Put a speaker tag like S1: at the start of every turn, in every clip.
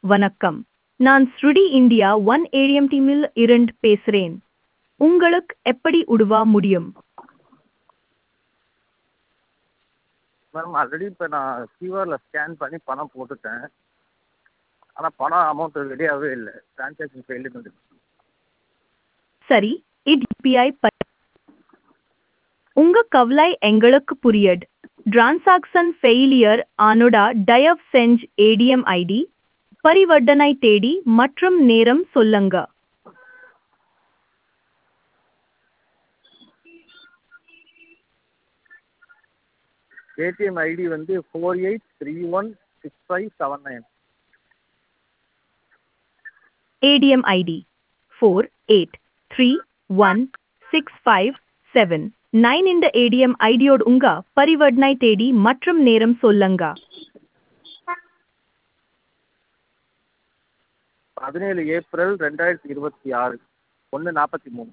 S1: வணக்கம் நான் ஸ்ருடி இந்தியா ஒன் ஏடிஎம் டீமில் இருந்து பேசுகிறேன் உங்களுக்கு எப்படி உதவ முடியும்
S2: மேம் ஆல்ரெடி இப்போ நான் கியூஆரில் ஸ்கேன் பண்ணி பணம் போட்டுட்டேன் ஆனால் பணம் அமௌண்ட் ரெடியாகவே இல்லை ட்ரான்சாக்ஷன் ஃபெயில்டுன்னு வந்துடுச்சு
S1: சரி இது யூபிஐ ப உங்க கவலை எங்களுக்கு புரியட் டிரான்சாக்சன் ஃபெயிலியர் ஆனோட தயவு செஞ்சு ஏடிஎம் ஐடி பரிவர்த்தனை தேடி மற்றும் நேரம் சொல்லுங்க
S2: ஏடிஎம் ஐடி வந்து four eight three one six five seven nine
S1: ATM ID four eight three one six five seven nine இந்த ஏடிஎம் ஐடியோடு உங்க பரிவர்த்தனை தேடி மற்றும் நேரம் சொல்லுங்க
S2: பதினேழு ஏப்ரல் ரெண்டாயிரத்தி இருபத்தி ஆறு ஒன்று நாற்பத்தி மூணு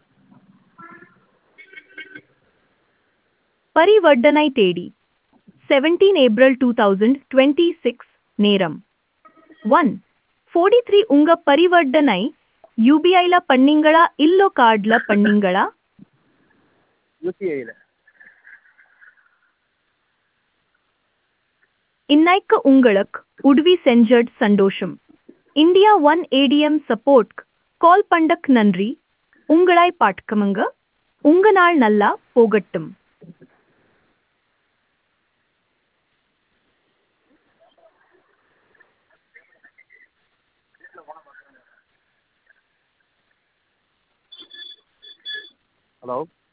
S1: பரிவர்த்தனை தேடி seventeen April two thousand twenty six நேரம் ஒன் ஃபோர்ட்டி த்ரீ உங்க பரிவர்த்தனை யூபிஐல பண்ணீங்களா இல்லோ கார்டில் பண்ணீங்களா
S2: யூபிஐயில்
S1: இன்னைக்கு உங்களுக்கு உதவி செஞ்சட் சந்தோஷம் India one ATM support call பண்டக் நன்றி உங்களாய் பாட்கமுங்க உங்க நாள் நல்லா போகட்டும்
S2: ஹலோ